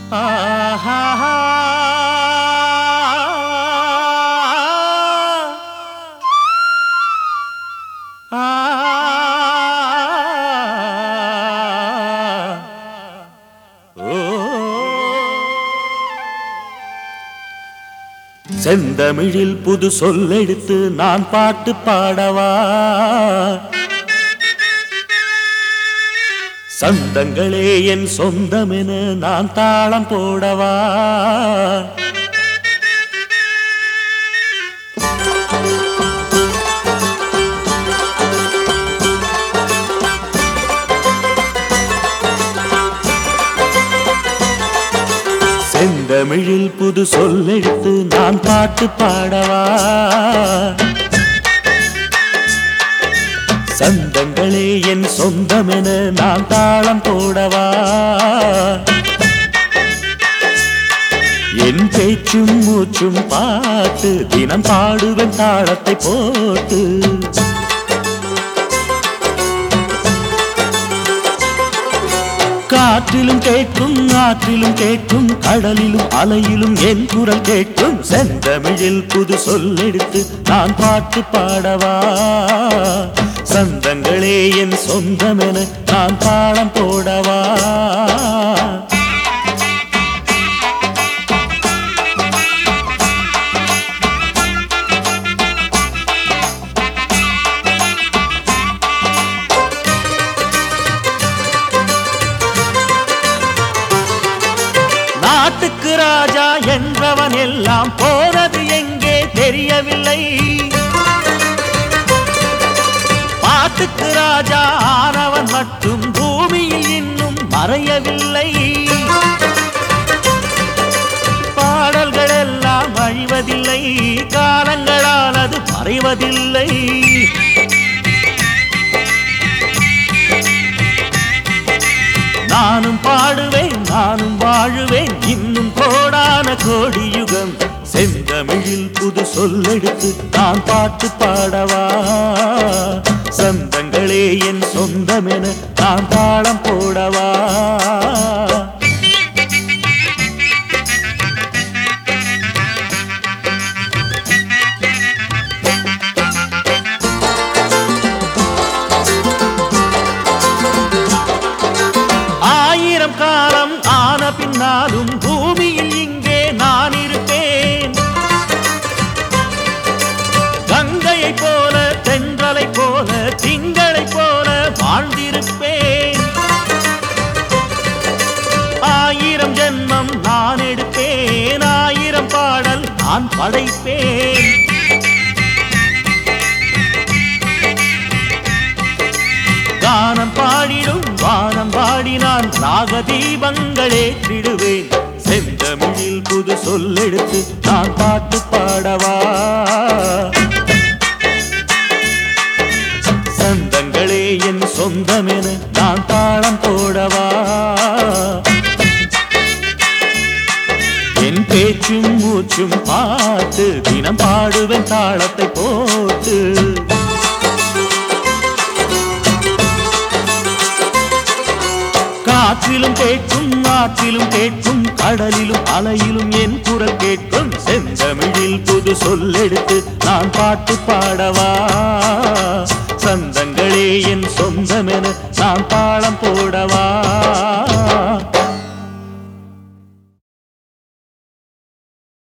ஆஹா செந்தமிழில் புது சொல்லெடுத்து நான் பாட்டு பாடவா சந்தங்களே என் சொந்தமென நான் தாளம் போடவா செந்தமிழில் புது சொல்லெடுத்து நான் பாட்டு பாடவா சந்தங்களே என் சொந்தமென நான் தாளம் போடவா என் பேச்சும் மூச்சும் பாட்டு தினம் பாடுவேன் தாளத்தை போட்டு காற்றிலும் கேட்கும் ஆற்றிலும் கேட்கும் கடலிலும் அலையிலும் என் குரல் கேட்கும் செந்தமிழில் புது சொல்லெடுத்து நான் பாட்டு பாடவா சந்தங்களே என் சொந்தமென நான் தாளம் போடவா நாட்டுக்கு ராஜா என்றவன் எல்லாம் போனது எங்கே தெரியவில்லை பாட்டுக்கு ராஜா ஆனவன் மட்டும் பூமியில் இன்னும் மறையவில்லை பாடல்கள் எல்லாம் அழிவதில்லை காலங்களால் அது மறைவதில்லை நானும் பாடுவேன் நானும் வாழுவேன் இன்னும் கோடான கோடி யுகம் செந்தமிழில் புது சொல்லெடுத்து நான் பாட்டு பாடவா சந்தங்களே என் சொந்தமென நான் தாளம் போடவா ஆயிரம் காலம் ஆன பின்னாலும் பூமியில் இங்கே நான் இருப்பேன் கங்கையை போல தென்றலை போல திங்களை போல வாழ்ந்திருப்பேன் ஆயிரம் ஜென்மம் நான் எடுப்பேன் ஆயிரம் பாடல் நான் படைப்பேன் கானம் பாடிடும் வானம் பாடினான் ராக தீபங்களே திடுவேன் செந்தமிழில் புது சொல்லெடுத்து நான் பாட்டு பாடவா சந்தங்களே என் சொந்தமென நான் தாளம் போடவா என் பேச்சும் மூச்சும் பார்த்து தினம் பாடுவேன் தாளத்தை போட்டு காற்றிலும் கேட்கும் ஆற்றிலும் கேட்கும் கடலிலும் அலையிலும் என் குரல் கேட்கும் செந்தமிழில் புது சொல்லெடுத்து நான் பாட்டு பாடவா சந்தங்களே என் சொந்தமென நான் தாளம் போடவா